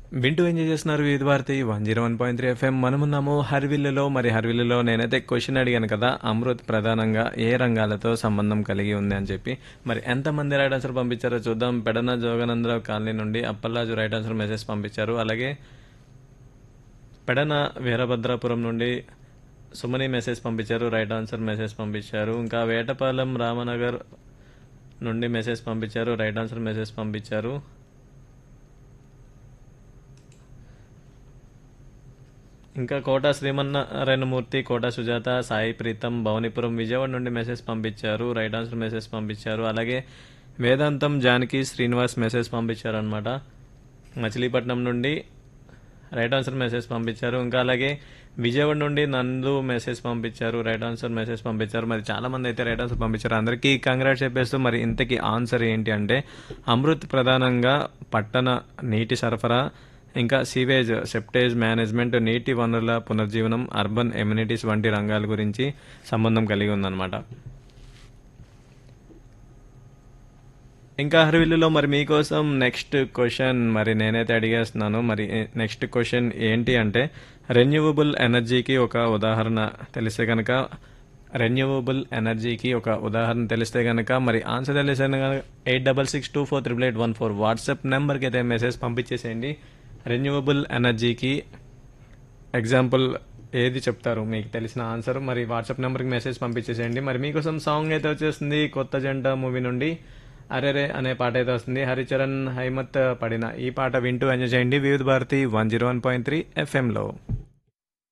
వింటూ ఎంజాయ్ చేస్తున్నారు Vividha Bharati one zero one point three FM మనమున్నాము హర్విల్లులో మరి హర్విల్లులో నేనైతే క్వశ్చన్ అడిగాను కదా అమృత్ ప్రధానంగా ఏ రంగాలతో సంబంధం కలిగి ఉంది అని చెప్పి మరి ఎంతమంది రైట్ ఆన్సర్ పంపించారో చూద్దాం పెడన జోగానందరావు కాలనీ నుండి అప్పల్లాజు రైట్ ఆన్సర్ మెసేజ్ పంపించారు అలాగే పెడన వీరభద్రాపురం నుండి సుమని మెసేజ్ పంపించారు రైట్ ఆన్సర్ మెసేజ్ పంపించారు ఇంకా వేటపాలెం రామనగర్ నుండి మెసేజ్ పంపించారు రైట్ ఆన్సర్ మెసేజ్ పంపించారు ఇంకా కోట శ్రీమన్నారాయణమూర్తి కోట సుజాత సాయి ప్రీతం భవనిపురం విజయవాడ నుండి మెసేజ్ పంపించారు రైట్ ఆన్సర్ మెసేజ్ పంపించారు అలాగే వేదాంతం జానకి శ్రీనివాస్ మెసేజ్ పంపించారు అనమాట మచిలీపట్నం నుండి రైట్ ఆన్సర్ మెసేజ్ పంపించారు ఇంకా అలాగే విజయవాడ నుండి నందు మెసేజ్ పంపించారు రైట్ ఆన్సర్ మెసేజ్ పంపించారు మరి చాలా మంది అయితే రైట్ ఆన్సర్ పంపించారు అందరికీ కంగ్రాట్స్ చెప్పేస్తూ మరి ఇంతకీ ఆన్సర్ ఏంటి అంటే అమృత్ ప్రధానంగా పట్టణ నీటి సరఫరా ఇంకా సీవేజ్ సెప్టేజ్ మేనేజ్మెంట్ నీటి వనరుల పునర్జీవనం అర్బన్ ఎమ్యూనిటీస్ వంటి రంగాల గురించి సంబంధం కలిగి ఉందన్నమాట ఇంకా హర్విల్లులో మరి మీకోసం నెక్స్ట్ క్వశ్చన్ మరి నేనైతే అడిగేస్తున్నాను మరి నెక్స్ట్ క్వశ్చన్ ఏంటి అంటే రెన్యూవబుల్ ఎనర్జీకి ఒక ఉదాహరణ తెలిస్తే కనుక రెన్యూవబుల్ ఎనర్జీకి ఒక ఉదాహరణ తెలిస్తే కనుక మరి ఆన్సర్ తెలిస్తే కనుక eight double six two four triple eight one four WhatsApp నెంబర్కి అయితే మెసేజ్ పంపించేసేయండి రెన్యూవబుల్ ఎనర్జీకి ఎగ్జాంపుల్ ఏది చెప్తారు మీకు తెలిసిన ఆన్సర్ మరి వాట్సాప్ నెంబర్కి మెసేజ్ పంపించేసేయండి మరి మీకోసం సాంగ్ అయితే వచ్చేస్తుంది కొత్త జంట మూవీ నుండి అరెరే అనే పాట అయితే వస్తుంది హరిచరణ్ హైమత్ పడిన ఈ పాట వింటూ ఎంజాయ్ చేయండి Vividha Bharati one zero one point three ఎఫ్ఎంలో